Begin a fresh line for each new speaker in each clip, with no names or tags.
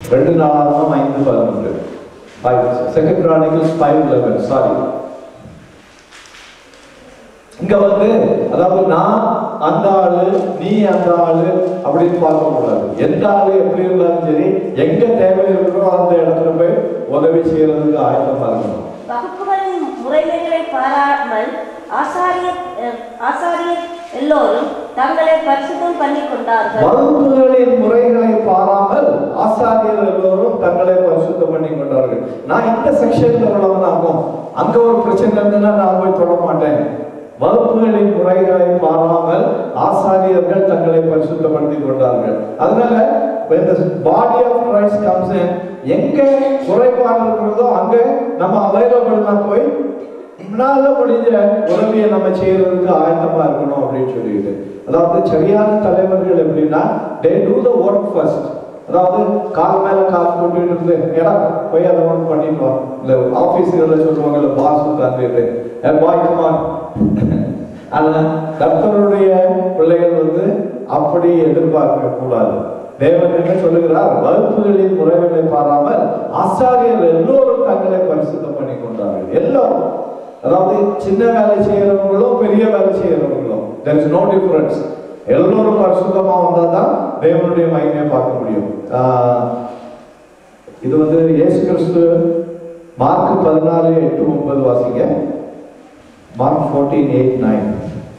ரெண்டு நாளாகவும் ஐந்து பதினொன்று second chronicles five eleven sorry இங்க வந்து அதாவது நான் அந்த ஆளு நீ அந்த ஆளு அப்படின்னு பார்க்க கூடாது எந்த ஆளு எப்படி இருந்தாலும் சரி எங்க தேவை இருக்கிறோ அந்த இடத்துல போய் உதவி செய்யறதுக்கு ஆயத்தமா இருக்கணும்
வகுப்புகளின் முறைமைகளை பாராமல் ஆசாரியர் அஹ், ஆசாரியர் எல்லோரும் தங்களை பரிசுத்தம் பண்ணி கொண்டார்கள்
வகுப்புகளின் முறைகளை பாராமல் ஆசாரியர் எல்லோரும் தங்களை பரிசுத்தம் பண்ணி கொண்டார்கள் நான் இந்த செக்ஷன்ல உள்ளவனாகும் அங்க ஒரு பிரச்சனை இருந்ததுன்னா நான் போய் தொட மாட்டேன் வகுப்புகளின் முறைகளை பாராமல் ஆசாரியர்கள் தங்களை பரிசுத்தப்படுத்தி கொண்டார்கள் அதனால when the body of Christ comes in எங்க குறைபாடு இருக்கிறதோ அங்க நம்ம அவைலபிள்னா போய் நம்மளால முடிஞ்ச உதவியை நம்ம செய்யறதுக்கு ஆயத்தமா இருக்கணும் அப்படின்னு சொல்லிட்டு அதாவது சரியான தலைவர்கள் எப்படின்னா they do the work first அதாவது கால் மேல கால் போட்டு இருந்து ஏடா போய் அதை ஒன்று பண்ணிட்டு வா இல்ல ஆபீஸ்களில் சொல்லுவாங்க இல்ல பாஸ் உட்காந்துட்டு பாய் குமார் ஆனா கர்த்தருடைய பிள்ளைகள் வந்து அப்படி எதிர்பார்க்க கூடாது தேவன் என்ன சொல்லுகிறார் வகுப்புகளின் முறைகளை பாராமல் ஆசாரியர் எல்லோரும் தங்களை பரிசுத்தம் பண்ணி கொண்டார்கள் எல்லோரும் அதாவது சின்ன வேலை செய்யறவங்களும் பெரிய வேலை செய்யறவங்களும் தெர் இஸ் நோ டிஃபரன்ஸ் எல்லோரும் பரிசுத்தமா வந்தா தான் தேவனுடைய மகிமையை பார்க்க முடியும் ஆஹ் இது வந்து இயேசு கிறிஸ்து மார்க் பதினாலு எட்டு ஒன்பது வாசிங்க மார்க் ஃபோர்டீன் எயிட் நைன்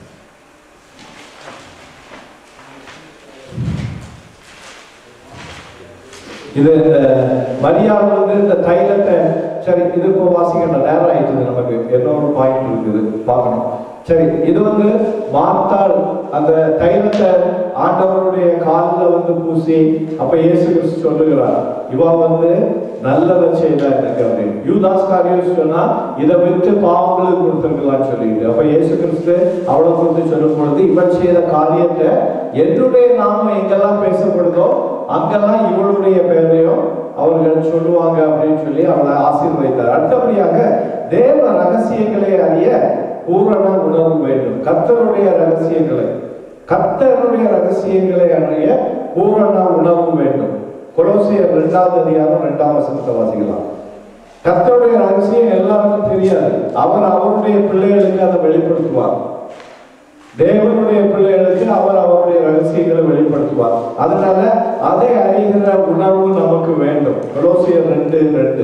இது இந்த மரியாதை வந்து இந்த தைலத்தை சரி இது இப்போ வாசிக்கணும் நேரம் ஆயிடுது நமக்கு இன்னொரு பாயிண்ட் இருக்குது பார்க்கணும் சரி இது வந்து மார்த்தாள் அந்த தைலத்தை ஆண்டவருடைய காலில் வந்து பூசி அப்ப இயேசு கிறிஸ்து சொல்லுகிறார் இவ வந்து நல்லதை செய்தா எனக்கு அப்படின்னு யூதாஸ் காரியம் சொன்னா இதை விட்டு பாவங்களுக்கு கொடுத்துருக்கலாம்னு சொல்லிட்டு அப்ப இயேசு கிறிஸ்து அவளை குறித்து சொல்லும் பொழுது இவன் செய்த காரியத்தை என்னுடைய நாமம் எங்கெல்லாம் பேசப்படுதோ அங்கெல்லாம் இவளுடைய பெயரையும் அவர்கள் சொல்லுவாங்க அப்படின்னு சொல்லி அவளை ஆசீர்வதித்தார் அடுத்தபடியாக தேவ ரகசியங்களை அறிய பூரண உணர்வு வேண்டும் கர்த்தருடைய ரகசியங்களை கர்த்தருடைய ரகசியங்களை அறிய பூரண உணர்வு வேண்டும் கொலோசியர் இரண்டாவது அதிகாரம் இரண்டாம் வசனத்தை வாசிக்கலாம் கர்த்தருடைய ரகசியம் எல்லாருக்கும் தெரியாது அவர் அவருடைய பிள்ளைகளுக்கு அதை வெளிப்படுத்துவார் தேவனுடைய பிள்ளைகளுக்கு அவர் அவருடைய ரகசியங்களை வெளிப்படுத்துவார் அதனால அதை அறிகிற உணர்வு நமக்கு வேண்டும் கொலோசியர் ரெண்டு ரெண்டு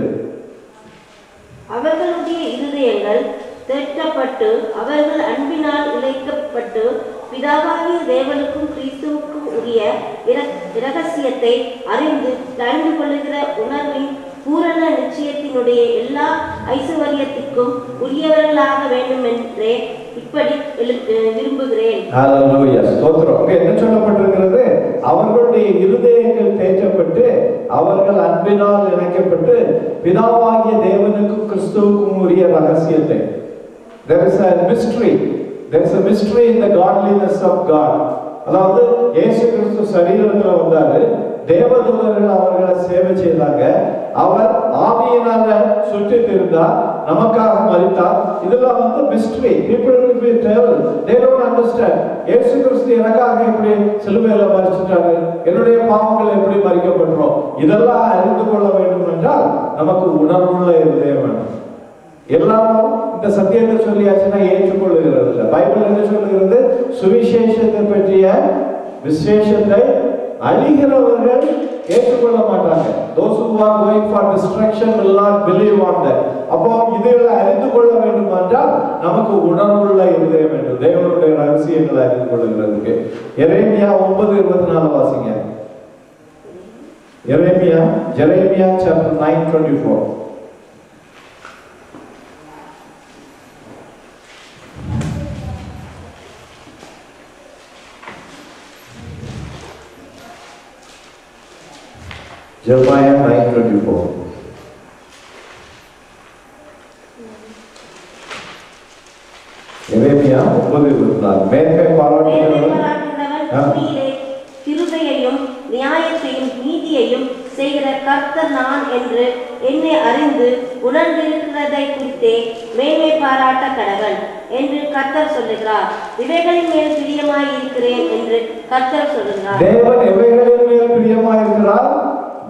அவர்களுடைய இருதயங்கள் தேற்றப்பட்டு அவர்கள் அன்பினால் இழைக்கப்பட்டு பிதாவாகிய தேவனுக்கும் கிறிஸ்துவுக்கும் உரிய இர- இரகசியத்தை அறிந்து அறிந்து கொள்ளுகிற உணர்வின் பூரண நிச்சயத்தினுடைய எல்லா ஐஸ்வர்யத்திற்கும் உரியவர்களாக வேண்டும் என்றே இப்படி எழு- அஹ் விரும்புகிறேன்
ஹalleluya ஸ்தோத்திரம் அங்க என்ன சொல்லப்பட்டிருக்கிறது அவர்களுடைய இருதயங்கள் தேற்றப்பட்டு அவர்கள் அன்பினால் இணைக்கப்பட்டு பிதாவாகிய தேவனுக்கும் கிறிஸ்துவுக்கும் உரிய ரகசியத்தை there is a mystery there is a mystery in the godliness of god அதாவது இயேசு கிறிஸ்து சரீரத்துல வந்தாரு தேவதூதர்கள் அவர்களை சேவை செய்தாங்க அவர் ஆவியினால சுற்றி இருந்தார் நமக்காக மறித்தார் இதெல்லாம் வந்து mystery people will be tell they don't understand இயேசு கிறிஸ்து எனக்காக இப்படி சிலுவையில மறிச்சிட்டாரு என்னுடைய பாவங்கள் எப்படி மறிக்கப்பட்டுறோம் இதெல்லாம் அறிந்து கொள்ள வேண்டும் என்றால் நமக்கு உணர்வுள்ள இருதயம் வேணும் எல்லாரும் இந்த சத்தியத்தை சொல்லியாச்சுன்னா ஏற்றுக்கொள்ளுகிறது இல்லை பைபிள் என்ன சொல்லுகிறது சுவிசேஷத்தை பற்றிய விசேஷத்தை அழிகிறவர்கள் ஏற்றுக்கொள்ள மாட்டாங்க those who are going for destruction will not believe on that அப்போ இதுகளை அறிந்து கொள்ள வேண்டும் என்றால் நமக்கு உணர்வுள்ள இருதயம் வேண்டும் தேவனுடைய ரகசியங்களை அறிந்து கொள்ளுகிறதுக்கு எரேமியா ஒன்பது இருபத்தி நாலு வாசிங்க எரேமியா Jeremiah chapter nine twenty four Jeremiah 9:24 எரேமியா ஒன்பது இருபத்தி நாலு மேன்மை பாராட்டுகிறவன் ஆ.
பூமியிலே கிருபையையும் நியாயத்தையும் நீதியையும் செய்கிற கர்த்தர் நான் என்று என்னை அறிந்து உணர்ந்திருக்கிறதை குறித்தே மேன்மை பாராட்ட கடவன் என்று கர்த்தர் சொல்லுகிறார் இவைகளின் மேல் பிரியமாய் இருக்கிறேன் என்று கர்த்தர் சொல்லுகிறார்
தேவன் எவைகளின் மேல் பிரியமாயிருக்கிறார்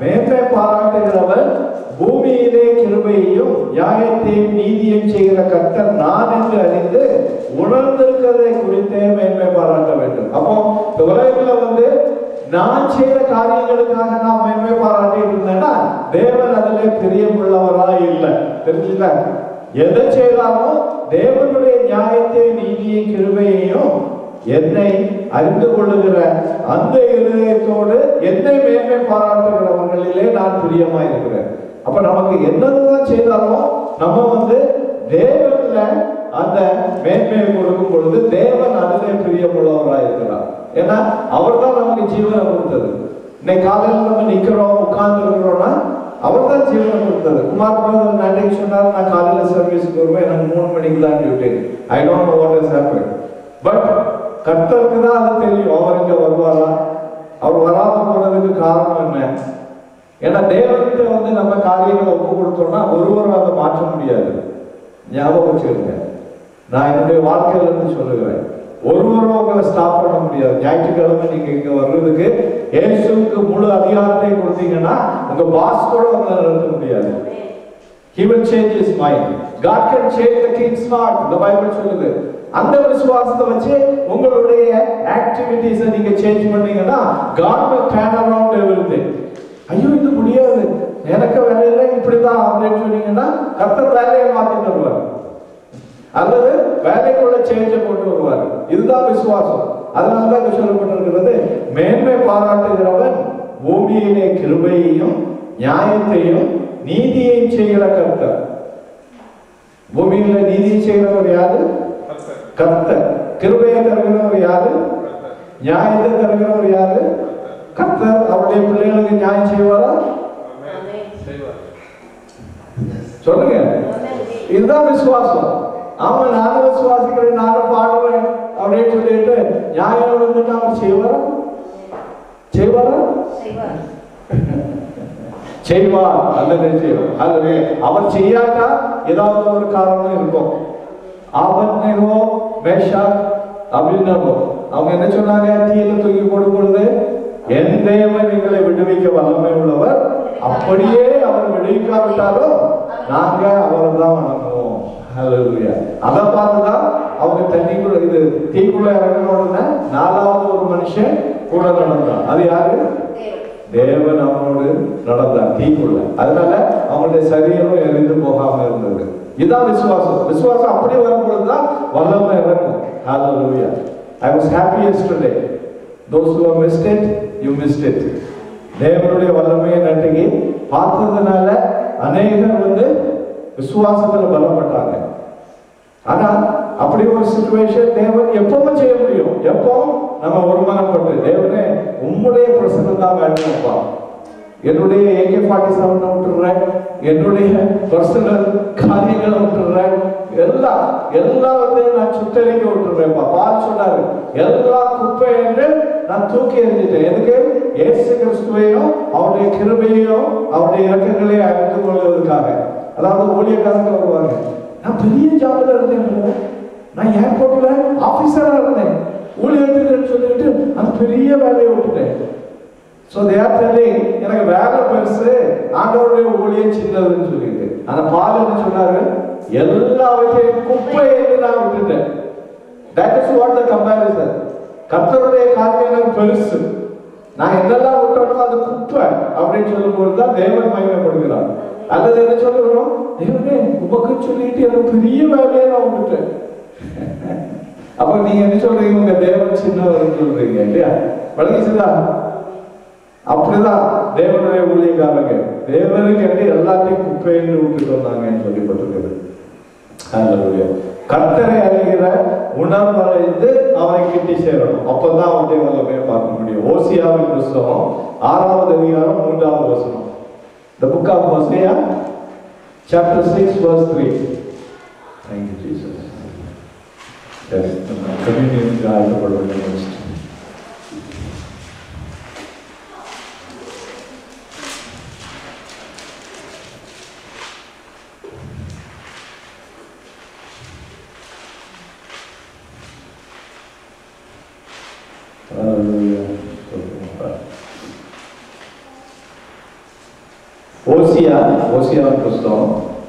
மேன்மை பாராட்டுகிறவன் பூமியிலே கிருபையையும் நியாயத்தையும் நீதியும் செய்கிற கர்த்தர் நான் என்று அறிந்து உணர்ந்திருக்கிறதை குறித்தே மேன்மை பாராட்ட வேண்டும் அப்போ இந்த உலகத்துல வந்து நான் செய்த காரியங்களுக்காக நான் மேன்மை பாராட்டிட்டு இருந்தேன்னா தேவன் அதிலே பிரியமுள்ளவரா இல்லை தெரிஞ்சுல எதை செய்தாலும் தேவனுடைய நியாயத்தை நீதியை கிருபையையும் என்னை அறிந்து கொள்ளுகிற அந்த இருதயத்தோடு என்னை மேன்மை பாராட்டுகிறவர்களிலே நான் பிரியமா இருக்கிறேன் அப்ப நமக்கு என்னதான் செய்தாலும் நம்ம வந்து தேவன்ல அந்த மேன்மையை கொடுக்கும் பொழுது தேவன் அதிலே பிரியமுள்ளவராக இருக்கிறார் ஏன்னா அவர் தான் நமக்கு ஜீவனை கொடுத்தது இன்னைக்கு காலையில் நம்ம நிக்கிறோம் உட்கார்ந்து இருக்கிறோம்னா அவர் தான் ஜீவனை கொடுத்தது குமார் பிரதர் நாட்டைக்கு சொன்னார் நான் காலையில சர்வீஸ்க்கு வருவேன் எனக்கு மூணு மணிக்கு தான் duty I don't know what is happen but கர்த்தருக்கு தான் அது தெரியும் அவர் இங்க வருவாரா அவர் வராம போனதுக்கு காரணம் என்ன ஏன்னா தேவன்கிட்ட வந்து நம்ம காரியங்களை ஒப்பு கொடுத்தோம்னா ஒருவரும் அதை மாற்ற முடியாது ஞாபகம் வச்சுருங்க நான் என்னுடைய வாழ்க்கையில இருந்து சொல்லுகிறேன் ஒருவரும் உங்களை ஸ்டாப் பண்ண முடியாது ஞாயிற்றுக்கிழமை நீங்க இங்க வர்றதுக்கு இயேசுவுக்கு முழு அதிகாரத்தை கொடுத்தீங்கன்னா உங்க பாஸ் கூட உங்களை நிறுத்த முடியாது He will change his mind. God can change the king's heart. The Bible சொல்லுது அந்த விசுவாசத்தை வச்சு உங்களுடைய ஆக்டிவிட்டிஸை நீங்க சேஞ்ச் பண்ணீங்கன்னா God will turn around everything. ஐயோ இது முடியாது எனக்கு வேலையில இப்படிதான் அப்படின்னு சொன்னீங்கன்னா கர்த்தர் வேலையை மாத்தி தருவார் அல்லது வேலைக்குள்ள சேஞ்சை கொண்டு வருவார் இதுதான் விசுவாசம் அதனால தான் இங்க சொல்லப்பட்டிருக்கிறது மேன்மை பாராட்டுகிறவன் பூமியிலே கிருபையையும் நியாயத்தையும் நீதியையும் செய்கிற கர்த்தர் பூமியில நீதியை செய்கிறவர் யாரு கர்த்தர் கிருபையை தருகிறவர் யாரு நியாயத்தை தருகிறவர் யாரு கர்த்தர் அவருடைய பிள்ளைகளுக்கு நியாயம் செய்வாரா சொல்லுங்க இதுதான் விசுவாசம் ஆமா நானும் விசுவாசிக்கிறேன் நானும் பாடுறேன் அப்படின்னு சொல்லிட்டு நியாயம் வந்துட்டு அவர் செய்வாரா செய்வாரா
செய்வார்
செய்வார் அல்லது செய்வார் அல்லது அவர் செய்யாட்டா ஏதாவது ஒரு காரணம் இருக்கும் ஆபத்னேகோ மேஷாக் அபிநவோ அவங்க என்ன சொன்னாங்க தீயில தூக்கி போடும் பொழுது என் தேவன் எங்களை விடுவிக்க வல்லமை உள்ளவர் அப்படியே அவர் விடுவிக்காவிட்டாலும் நாங்க அவரை தான் வணங்குவோம் ஹalleluya அத பார்த்துதான் அவங்க தண்ணிக்குள்ள இது தீக்குள்ள இறங்கின உடனே நாலாவது ஒரு மனுஷன் கூட நடந்தான் அது யாரு
தேவன்
தேவன் அவனோடு நடந்தார் தீக்குள்ள அதனால அவங்களுடைய சரீரம் எரிந்து போகாம இருந்தது இதுதான் விசுவாசம் விசுவாசம் அப்படி வரும்பொழுது தான் வல்லமை இறங்கும் ஹalleluya I was happy yesterday those who have missed it you missed it தேவனுடைய வல்லமையை நட்டுகி பார்த்ததுனால அநேகர் வந்து விசுவாசத்துல பலப்பட்டாங்க ஆனா அப்படி ஒரு சுச்சுவேஷன் தேவன் எப்பவும் செய்ய முடியும் எப்போ நம்ம ஒருமனப்பட்டு தேவனே உம்முடைய பிரசனம் தான் வேணும்ப்பா என்னுடைய ஏகே ஃபார்ட்டி செவன் விட்டுறேன் என்னுடைய பர்சனல் காரியங்களை விட்டுறேன் எல்லாம் எல்லாத்தையும் நான் சுத்தரிக்க விட்டுறேன்ப்பா பால் சொன்னாரு எல்லா குப்பை என்று நான் தூக்கி எறிஞ்சிட்டேன் எதுக்கு இயேசு கிறிஸ்துவையும் அவருடைய கிருபையும் அவருடைய இறக்கங்களையும் அறிந்து கொள்வதற்காக அதாவது ஊழியக்காரங்க வருவாங்க நான் பெரிய ஜாப்ல இருந்தேன் brother. நான் ஏர்போர்ட்ல ஆபீசரா இருந்தேன் ஊழியத்துக்கு சொல்லிட்டு அந்த பெரிய வேலையை விட்டுட்டேன் ஸோ தேர் டெல்லிங் எனக்கு வேலை பெருசு ஆண்டவருடைய ஊழியம் சின்னதுன்னு சொல்லிட்டு அந்த பால் என்ன சொன்னாரு எல்லாவற்றையும் குப்பை என்று நான் விட்டுட்டேன் that is what the comparison கர்த்தருடைய காரியம் எனக்கு பெருசு நான் என்னெல்லாம் விட்டனோ அது குப்பை அப்படின்னு சொல்லும்போது தான் தேவன் மகிமைப்படுகிறார் அல்லது என்ன சொல்லுகிறோம் தேவனே உமக்கு சொல்லிட்டு எனக்கு பெரிய வேலையை நான் விட்டுட்டேன் அப்ப நீங்க என்ன சொல்றீங்க உங்க தேவன் சின்னவர் சொல்றீங்க இல்லையா வழங்கிச்சுதா அப்படிதான் தேவனுடைய ஊழியக்காரங்க தேவனுக்கு என்று எல்லாத்தையும் குப்பைன்னு விட்டுட்டு வந்தாங்கன்னு சொல்லப்பட்டிருக்குது Hallelujah. கர்த்தரை அறிகிற உணர்வடைந்து அவரை கிட்டி சேரணும் அப்பதான் அவருடைய வல்லமையை பார்க்க முடியும் ஓசியாவின் புஸ்தகம் ஆறாவது அதிகாரம் மூன்றாவது வசனம் The book of Hosea, chapter 6, verse 3. Thank you, Jesus. Yes, communion ஆயத்தப்படுவது next. Hallelujah. ஓசியா ஓசியாவின் புஸ்தகம்